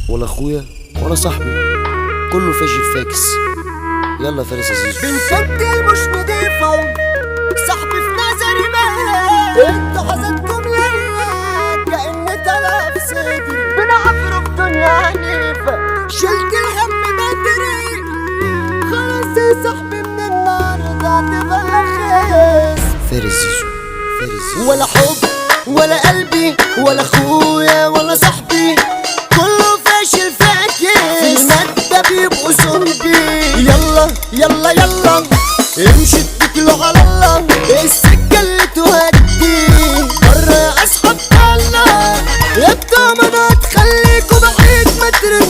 ولا اخويا ولا صاحبي كله فاشل فاكس يلا يا فارس يا زيزو بنتي مش نضيفة صاحبي في نظري مات انتوا حظتكم ليا كأن تلف صدري بنعفر في دنيا عنيفة شلت الهم بدري خلاص يا صاحبي من النهاردة هتبقى خيس فارس زيزو فارس زيزو ولا حب ولا قلبي ولا اخويا ولا صاحبي كله فاشل فاكس في المادة بيبقوا زومبي يلا يلا يلا امشي اتكلوا على الله السكة اللي تهدي بره اسحب الله يا بتوع تخليكوا بعيد ما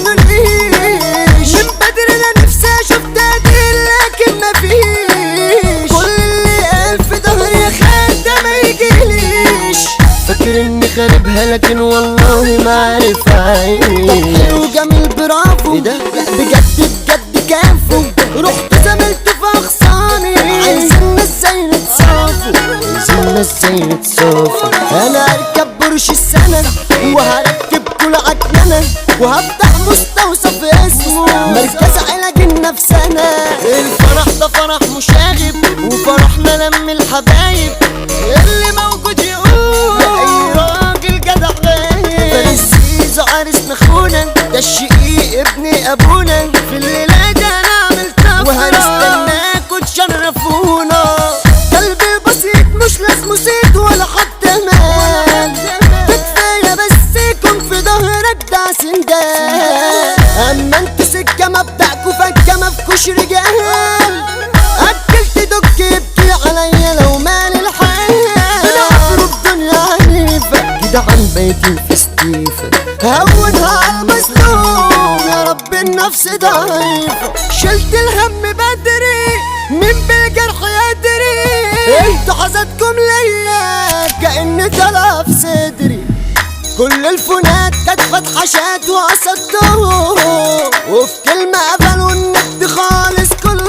ترنونيش من بدري انا نفسي اشوف تقدير لكن مفيش كل اللي قال في ظهري يا خال ده ما يجيليش فاكر اني خاربها لكن والله ما عارف اعيش حلو جميل برافو ايه ده؟ بجد بجد كافو رحت زملت في اغصاني عايزين ازاي نتصافوا عايزين ازاي نتصافى انا هركب برش السنة وهركب كل عجنة وهفتح مستوصف اسمه مركز علاج النفسانة الفرح ده فرح مشاغب وفرحنا لم الحبايب اللي موجود يقول اي راجل جدع غايب فارس زيزو عرسنا اخونا ده الشقيق ابن ابونا في الليلة دي هنعمل طفرة وهنستناكوا تشرفونا قلبي بسيط مش لازمه زيت ولا حتى مال ده كفاية بس يكون في ظهرك ده سندال اما انت سكة مبدأكوا فكة مفكوش رجال اكلت دك يبكي عليا لو مال الحال بنعفروا الدنيا عنيفة كده عن بيتي في ستيفن هونها على المظلوم يا رب النفس ضعيفة شلت الهم بدري من بالجرح يدري انتوا حظتكم ليا كأن طلع في صدري كل الفنات كانت فتحشات وقصدتهم وفي كلمة قفلوا النت خالص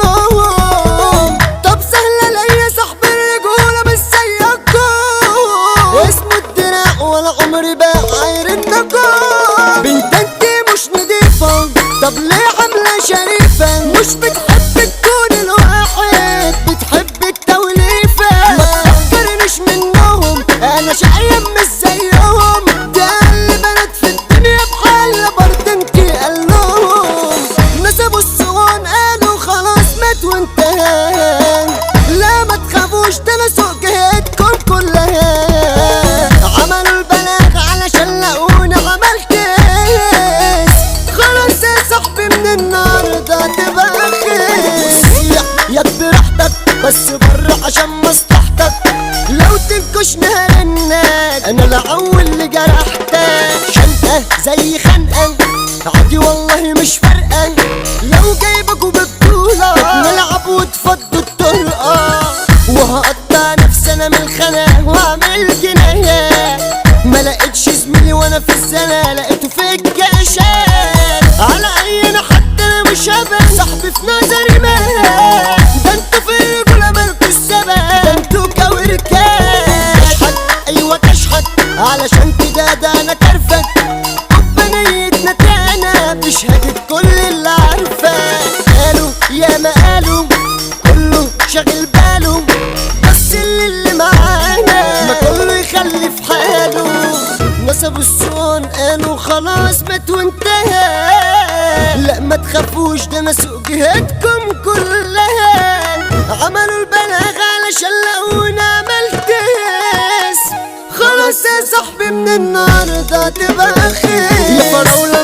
كلهم طب سهلة ليا صاحب الرجولة مش زيكم اسمه الدراع ولا عمري بقى غير النقاب بنت انت مش نضيفة طب ليه عاملة شريفة مش بتحب تكون الواحد بتحب التوليفة ما تفكرنيش منهم انا شقيان مش زيهم ده اللي بنات في الدنيا بحال برضه انت قالهم نسبوا الصوان قالوا خلاص مات وانتهى لا ما تخافوش ده انا سوق جهتكم كلها عملوا البلاغ علشان لقوني عملت ايه خلاص يا صاحبي من النهارده هتبقى خير يا براحتك بس بره عشان مصلحتك لو تنكشني هرنك انا العول اللي جرحتك شنقه زي خنقه عادي والله مش فارقه لو جايبكوا ببطوله نلعب وتفضوا الطرقه وهقطع نفسي انا من الخناق واعمل جنايات ما لقيتش زميلي وانا في الزنا لقيته في الجاشات على اي انا حتى انا مش هبقى صاحبي في نظري مات ده انتوا في الرجولة مالكوا السبب ده انتوا كوركات كشحت ايوه كشحت علشان كده ده انا كرفت حب نيتنا تانا بشهادة كل اللي عارفة قالوا يا ما قالوا كله شاغل باله بس اللي, اللي معانا ما كله يخلي في حاله نسبوا الصون قالوا خلاص مات وانتهى لا ما تخافوش ده انا سوق جهتكم كلها عملوا البلاغ علشان لقونا عملت خلاص يا صاحبي من النهارده تبقى خير يا فراولة